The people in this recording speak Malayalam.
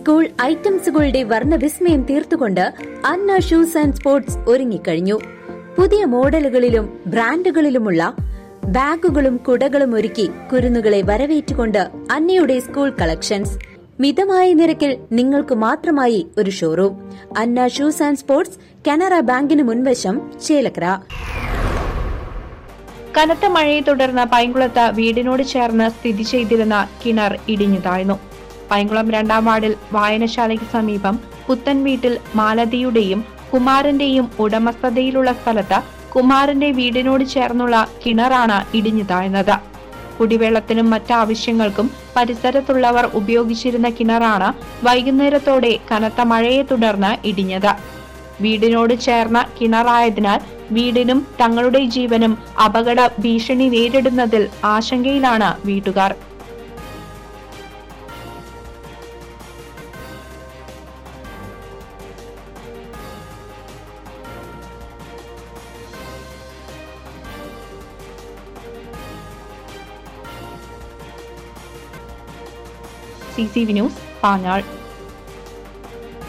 സ്കൂൾ ഐറ്റംസുകളുടെ വർണ്ണവിസ്മയം തീർത്തുകൊണ്ട് അന്ന ഷൂസ് ആൻഡ് സ്പോർട്സ് ഒരുങ്ങിക്കഴിഞ്ഞു പുതിയ മോഡലുകളിലും ബ്രാൻഡുകളിലുമുള്ള ബാഗുകളും കുടകളും ഒരുക്കി കുരുന്നുകളെ വരവേറ്റുകൊണ്ട് അന്നയുടെ സ്കൂൾ കളക്ഷൻസ് മിതമായ നിരക്കിൽ നിങ്ങൾക്ക് മാത്രമായി ഒരു showroom Anna shoes and sports Canara ബാങ്കിന് മുൻവശം ചേലക്കര കനത്ത മഴയെ തുടർന്ന് പൈങ്കുളത്ത് വീടിനോട് ചേർന്ന് സ്ഥിതി ചെയ്തിരുന്ന കിണർ ഇടിഞ്ഞു താഴ്ന്നു പൈങ്കുളം രണ്ടാം വാർഡിൽ വായനശാലയ്ക്ക് സമീപം പുത്തൻ വീട്ടിൽ മാലതിയുടെയും കുമാരന്റെയും ഉടമസ്ഥതയിലുള്ള സ്ഥലത്ത് കുമാരന്റെ വീടിനോട് ചേർന്നുള്ള കിണറാണ് ഇടിഞ്ഞു താഴ്ന്നത് കുടിവെള്ളത്തിനും മറ്റാവശ്യങ്ങൾക്കും പരിസരത്തുള്ളവർ ഉപയോഗിച്ചിരുന്ന കിണറാണ് വൈകുന്നേരത്തോടെ കനത്ത മഴയെ തുടർന്ന് ഇടിഞ്ഞത് വീടിനോട് ചേർന്ന കിണറായതിനാൽ വീടിനും തങ്ങളുടെ ജീവനും അപകട ഭീഷണി നേരിടുന്നതിൽ ആശങ്കയിലാണ് വീട്ടുകാർ C C V news Panjal